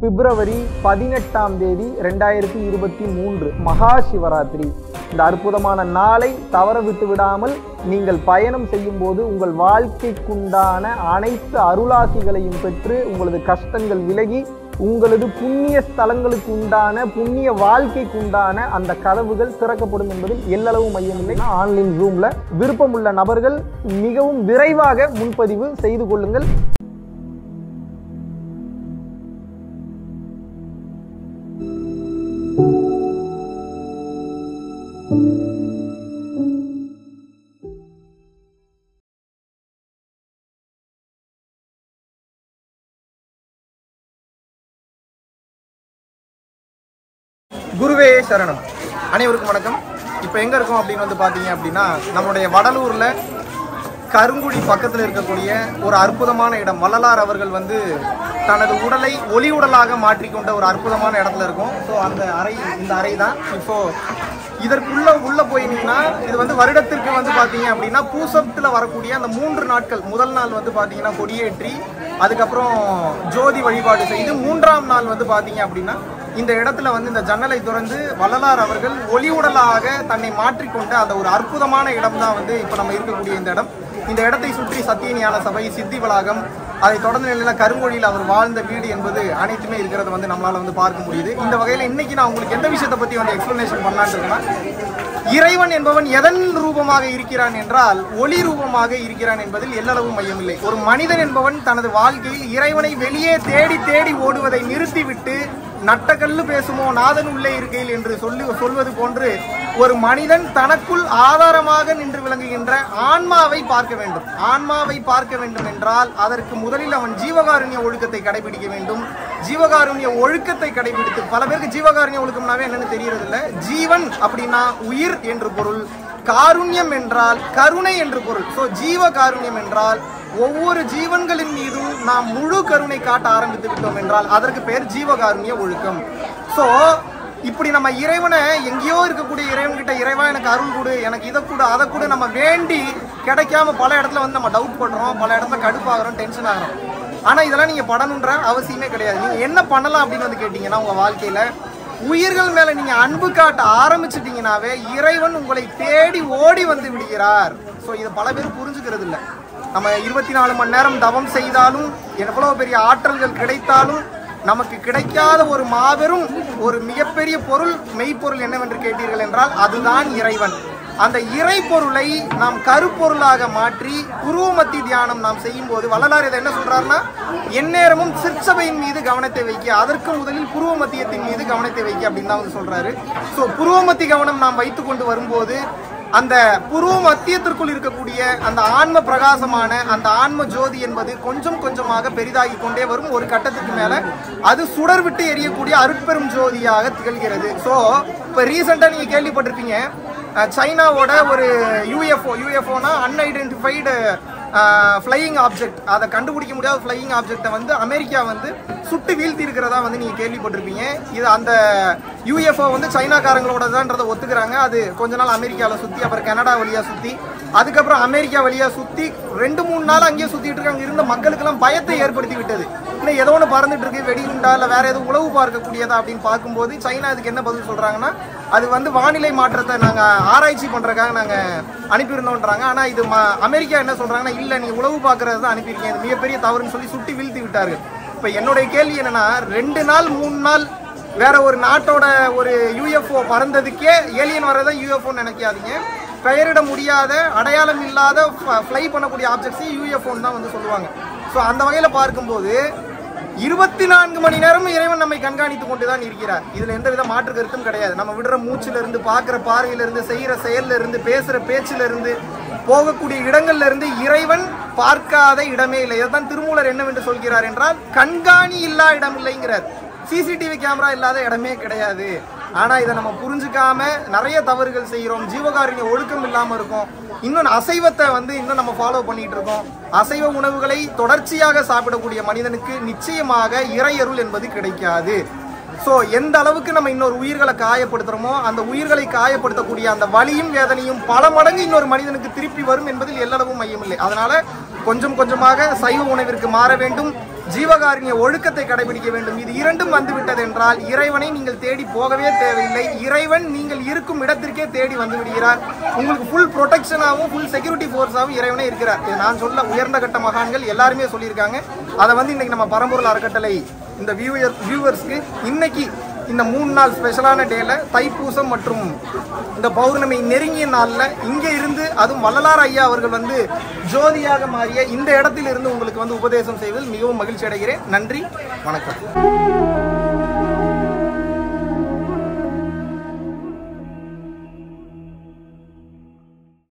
பிப்ரவரி பதினெட்டாம் தேதி ரெண்டாயிரத்தி இருபத்தி மூன்று மகா சிவராத்திரி இந்த அற்புதமான நாளை தவற விட்டு விடாமல் நீங்கள் பயணம் செய்யும் போது உங்கள் வாழ்க்கைக்குண்டான அனைத்து அருளாசிகளையும் பெற்று உங்களது கஷ்டங்கள் விலகி உங்களது புண்ணிய ஸ்தலங்களுக்கு உண்டான புண்ணிய வாழ்க்கைக்கு உண்டான அந்த கதவுகள் திறக்கப்படும் என்பதில் எல்லளவு மையமில்லை ஆன்லைன் ஜூம்ல விருப்பமுள்ள நபர்கள் மிகவும் விரைவாக முன்பதிவு செய்து கொள்ளுங்கள் குருவே சரணம் அனைவருக்கும் வணக்கம் இப்போ எங்கே இருக்கோம் அப்படின்னு வந்து பார்த்தீங்க அப்படின்னா நம்மளுடைய வடலூரில் கருங்குடி பக்கத்தில் இருக்கக்கூடிய ஒரு அற்புதமான இடம் வள்ளலார் அவர்கள் வந்து தனது உடலை ஒளி உடலாக மாற்றிக்கொண்ட ஒரு அற்புதமான இடத்துல இருக்கும் ஸோ அந்த அறை இந்த அறை தான் இப்போ இதற்குள்ள உள்ள போயினீங்கன்னா இது வந்து வருடத்திற்கு வந்து பார்த்தீங்க அப்படின்னா பூசத்தில் வரக்கூடிய அந்த மூன்று நாட்கள் முதல் நாள் வந்து பார்த்தீங்கன்னா கொடியேற்றி அதுக்கப்புறம் ஜோதி வழிபாடு செய்து மூன்றாம் நாள் வந்து பார்த்தீங்க அப்படின்னா இந்த இடத்துல வந்து இந்த ஜன்னலை திறந்து வள்ளலார் அவர்கள் ஒளி உடலாக தன்னை மாற்றிக்கொண்ட அந்த ஒரு அற்புதமான இடம் தான் வந்து இப்போ நம்ம இருக்கக்கூடிய இந்த இடம் இந்த இடத்தை சுற்றி சத்திய ஞான சபை சித்தி வளாகம் அதை தொடர்ந்து நிலையில கருமொழியில் அவர் வாழ்ந்த வீடு என்பது அனைத்துமே இருக்கிறத வந்து நம்மளால வந்து பார்க்க முடியுது இந்த வகையில் இன்னைக்கு நான் உங்களுக்கு எந்த விஷயத்தை பத்தி வந்து எக்ஸ்பிளனேஷன் பண்ணலான்னு இருக்கேன்னா இறைவன் என்பவன் எதன் ரூபமாக இருக்கிறான் என்றால் ஒளி ரூபமாக இருக்கிறான் என்பதில் எல்லளவு மையமில்லை ஒரு மனிதன் என்பவன் தனது வாழ்க்கையில் இறைவனை வெளியே தேடி தேடி ஓடுவதை நிறுத்திவிட்டு நட்டக்கல்லு பேசுமோ நாதன் உள்ளே இருக்கையில் என்று சொல்லி சொல்வது போன்று ஒரு மனிதன் தனக்குள் ஆதாரமாக நின்று விளங்குகின்ற ஆன்மாவை பார்க்க வேண்டும் ஆன்மாவை பார்க்க வேண்டும் என்றால் அதற்கு முதலில் அவன் ஜீவகாருண்ய ஒழுக்கத்தை கடைபிடிக்க வேண்டும் ஜீவகாருண்ய ஒழுக்கத்தை கடைபிடித்து பல பேருக்கு ஜீவகாருண்ய ஒழுக்கம்னாவே என்னன்னு தெரியறது இல்ல ஜீவன் அப்படின்னா உயிர் என்று பொருள் காருண்யம் என்றால் கருணை என்று பொருள் ஸோ ஜீவ காருண்யம் என்றால் ஒவ்வொரு ஜீவன்களின் மீதும் நாம் முழு கருணை காட்ட ஆரம்பித்து விட்டோம் என்றால் அதற்கு பேர் ஜீவகாருண்ய ஒழுக்கம் ஸோ இப்படி நம்ம இறைவனை எங்கேயோ இருக்கக்கூடிய இறைவன் கிட்ட இறைவா எனக்கு அருள் கொடு எனக்கு இதை கொடு அதை கொடு நம்ம வேண்டி கிடைக்காம பல இடத்துல வந்து நம்ம டவுட் பண்றோம் பல இடத்துல கடுப்பாகிறோம் டென்ஷன் ஆகிறோம் ஆனா இதெல்லாம் நீங்க பண்ணணுன்ற அவசியமே கிடையாது நீங்க என்ன பண்ணலாம் அப்படின்னு வந்து கேட்டீங்கன்னா உங்க வாழ்க்கையில உயிர்கள் மேல நீங்க அன்பு காட்ட ஆரம்பிச்சிட்டீங்கனாவே இறைவன் உங்களை தேடி ஓடி வந்து விடுகிறார் ஸோ இதை பல பேர் புரிஞ்சுக்கிறது இல்லை நம்ம இருபத்தி நாலு மணி நேரம் தவம் செய்தாலும் எவ்வளவு பெரிய ஆற்றல்கள் கிடைத்தாலும் நமக்கு கிடைக்காத ஒரு மாபெரும் ஒரு மிகப்பெரிய பொருள் மெய்ப்பொருள் என்னவென்று கேட்டீர்கள் என்றால் அதுதான் இறைவன் அந்த இறை பொருளை நாம் கருப்பொருளாக மாற்றி குருவமத்தி தியானம் நாம் செய்யும் போது வள்ளலார் இதை என்ன சொல்றாருன்னா எந்நேரமும் சிற்சபையின் மீது கவனத்தை வைக்க அதற்கு முதலில் புருவ மத்தியத்தின் மீது கவனத்தை வைக்க அப்படின்னு தான் வந்து சொல்றாரு ஸோ புருவமத்தி கவனம் நாம் வைத்து கொண்டு வரும்போது அந்த புருவ மத்தியத்திற்குள் இருக்கக்கூடிய அந்த ஆன்ம பிரகாசமான அந்த ஆன்ம ஜோதி என்பது கொஞ்சம் கொஞ்சமாக பெரிதாகி கொண்டே வரும் ஒரு கட்டத்துக்கு மேல அது சுடர் விட்டு எரியக்கூடிய அருட்பெரும் ஜோதியாக திகழ்கிறது ஸோ இப்போ ரீசெண்டாக நீங்க கேள்விப்பட்டிருப்பீங்க அஹ், சைனாவோட ஒரு யூஎஃப்ஓ யூஎஃப்ஓனா அன்ஐடென்டிஃபைடு ஃப்ளையிங் ஆப்ஜெக்ட் அதை கண்டுபிடிக்க முடியாத ஃப்ளையிங் ஆப்ஜெக்டை வந்து அமெரிக்கா வந்து சுட்டு வீழ்த்தி இருக்கிறதா வந்து நீங்கள் கேள்விப்பட்டிருப்பீங்க இது அந்த யூஎஃப்ஓ வந்து சைனாக்காரங்களோட தான்றதை ஒத்துக்கிறாங்க அது கொஞ்ச நாள் அமெரிக்காவில் சுற்றி அப்புறம் கனடா வழியாக சுற்றி அதுக்கப்புறம் அமெரிக்கா வழியாக சுற்றி ரெண்டு மூணு நாள் அங்கேயே சுற்றிட்டு இருக்கு அங்கே இருந்த மக்களுக்கெல்லாம் பயத்தை ஏற்படுத்தி விட்டது இன்னும் ஏதோ ஒன்று பறந்துட்டு இருக்கு வெடிகுண்டா இல்லை வேற எதுவும் உளவு பார்க்கக்கூடியதா அப்படின்னு பார்க்கும்போது சைனா இதுக்கு என்ன பதில் சொல்கிறாங்கன்னா அது வந்து வானிலை மாற்றத்தை நாங்கள் ஆராய்ச்சி பண்ணுறதுக்காக நாங்கள் அனுப்பியிருந்தோன்றாங்க ஆனால் இது ம- அமெரிக்கா என்ன சொல்கிறாங்கன்னா இல்லை நீ உளவு பார்க்கறது தான் அனுப்பியிருக்கீங்க இது மிகப்பெரிய தவறுன்னு சொல்லி சுட்டி வீழ்த்தி விட்டார்கள் இப்போ என்னுடைய கேள்வி என்னன்னா ரெண்டு நாள் மூணு நாள் வேற ஒரு நாட்டோட ஒரு யூஎஃப்ஓ பறந்ததுக்கே ஏலியன் வரதான் யூஎஃப்ஓன்னு நினைக்காதீங்க பெயரிட முடியாத அடையாளம் இல்லாத ஃப்ளை பண்ணக்கூடிய ஆப்ஜெக்ட்ஸையும் யூஎஃப்ஓன்னு தான் வந்து சொல்லுவாங்க ஸோ அந்த வகையில் பார்க்கும்போது இருபத்தி நான்கு மணி நேரமும் இறைவன் நம்மை கண்காணித்து கொண்டு தான் இருக்கிறார் இதுல எந்த வித மாற்று கருத்தும் கிடையாது நம்ம விடுற மூச்சுல இருந்து பார்க்குற பார்வையில இருந்து செய்யற செயல்ல இருந்து பேசுற பேச்சுல இருந்து போகக்கூடிய இடங்கள்ல இருந்து இறைவன் பார்க்காத இடமே இல்லை இதுதான் திருமூலர் என்னவென்று சொல்கிறார் என்றால் கண்காணி இல்லா இடம் இல்லைங்கிறார் சிசிடிவி கேமரா இல்லாத இடமே கிடையாது ஆனா இதை நம்ம புரிஞ்சுக்காம நிறைய தவறுகள் செய்கிறோம் ஜீவகாருண்ய ஒழுக்கம் இல்லாம இருக்கும் இன்னும் அசைவத்தை வந்து இன்னும் நம்ம ஃபாலோ பண்ணிட்டு இருக்கோம் அசைவ உணவுகளை தொடர்ச்சியாக சாப்பிடக்கூடிய மனிதனுக்கு நிச்சயமாக இறையருள் என்பது கிடைக்காது ஸோ எந்த அளவுக்கு நம்ம இன்னொரு உயிர்களை காயப்படுத்துறோமோ அந்த உயிர்களை காயப்படுத்தக்கூடிய அந்த வலியும் வேதனையும் பல மடங்கு இன்னொரு மனிதனுக்கு திருப்பி வரும் என்பதில் எல்லளவும் மையமில்லை அதனால கொஞ்சம் கொஞ்சமாக சைவ உணவிற்கு மாற வேண்டும் ஜீவகாருண்ய ஒழுக்கத்தை கடைபிடிக்க வேண்டும் இது இரண்டும் வந்துவிட்டது என்றால் இறைவனை நீங்கள் தேடி போகவே தேவையில்லை இறைவன் நீங்கள் இருக்கும் இடத்திற்கே தேடி வந்து விடுகிறார் உங்களுக்கு ஃபுல் ப்ரொடெக்ஷனாகவும் ஃபுல் செக்யூரிட்டி ஃபோர்ஸாகவும் இறைவனே இருக்கிறார் இது நான் சொல்ல உயர்ந்த கட்ட மகான்கள் எல்லாருமே சொல்லியிருக்காங்க அதை வந்து இன்னைக்கு நம்ம பரம்பொருள் அறக்கட்டளை இந்த வியூவர் வியூவர்ஸ்க்கு இன்னைக்கு இந்த மூணு நாள் ஸ்பெஷலான டேல தைப்பூசம் மற்றும் இந்த பௌர்ணமி நெருங்கிய நாளில் இங்கே இருந்து அதுவும் வள்ளலார் ஐயா அவர்கள் வந்து ஜோதியாக மாறிய இந்த இடத்தில் இருந்து உங்களுக்கு வந்து உபதேசம் செய்வதில் மிகவும் மகிழ்ச்சி அடைகிறேன் நன்றி வணக்கம்